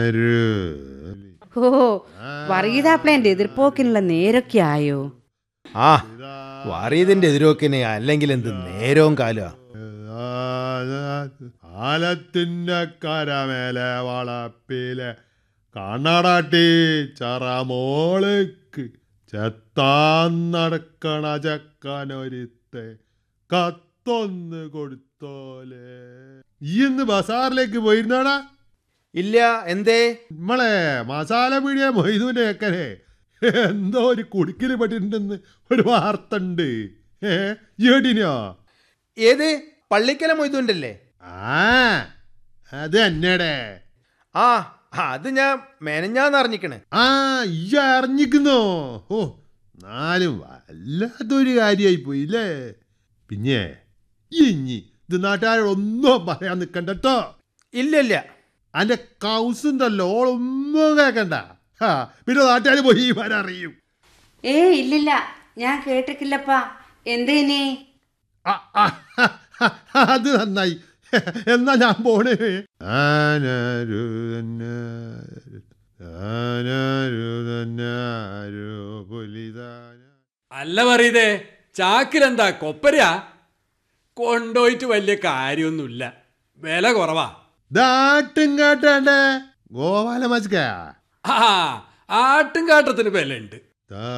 ഓ വറീതാപ്ലേന്റെ എതിർപ്പോക്കിനുള്ള നേരൊക്കെ ആയോ ആ വറീതിന്റെ എതിരോക്കിനെ അല്ലെങ്കിൽ എന്ത് നേരവും കാലുക ആലത്തിന്റെ കരമേലെ വളപ്പിലെ കണ്ണടാട്ടി ചറമോൾക്ക് ചെത്താൻ നടക്കണ ചക്കനൊരുത്തെ കത്തൊന്ന് കൊടുത്തോലെ ഈ ഇന്ന് ബസാറിലേക്ക് പോയിരുന്നാടാ ഇല്ല എന്തേ നമ്മളെ മസാല പീടിയ മൊയ്തുവിന്റെ ചെക്കനെ എന്തോ ഒരു കുടുക്കിൽ പെട്ടിട്ടുണ്ടെന്ന് ഒരു വാർത്ത ഉണ്ട് ഏ ഏടിനോ ഏത് പള്ളിക്കല മൊയ്തുണ്ടല്ലേ ആ അത് എന്നടേ ആ അത് ഞാൻ മെനഞ്ഞാന്ന് അറിഞ്ഞിക്കണ് ആ ഈ അറിഞ്ഞിക്കുന്നോ ഓ നാലും വല്ലാത്തൊരു കാര്യമായി പോയില്ലേ പിന്നെ ഇഞ്ഞി ഇത് നാട്ടുകാരോടൊന്നും പറയാൻ നിൽക്കണ്ട കേട്ടോ ഇല്ല ഇല്ല അന്റെ കൗസുണ്ടല്ലോ ഓളൊന്നും കേക്കണ്ട ഹാ പിന്നെ നാട്ടുകാർ പോയി വരറിയും ഏ ഇല്ലില്ല ഞാൻ കേട്ടിട്ടില്ലപ്പാ എന്തേനി ആ, ആ, ഹ, ഹ, ഹ, അത് നന്നായി എന്നാ ഞാൻ പോണേ ആനാരു തന്നാരു, ആനാരു തന്നാരു പുലിതാന. അല്ല പറയതേ ചാക്കിലെന്താ കൊപ്പരയാ കൊണ്ടോയിട്ട് വലിയ കാര്യമൊന്നുമില്ല വില കുറവാ ദാട്ടും കാട്ടാണ്ടേ ഗോപാല മസ്ക ആ ആട്ടും കാട്ടത്തിന് വില ഉണ്ട്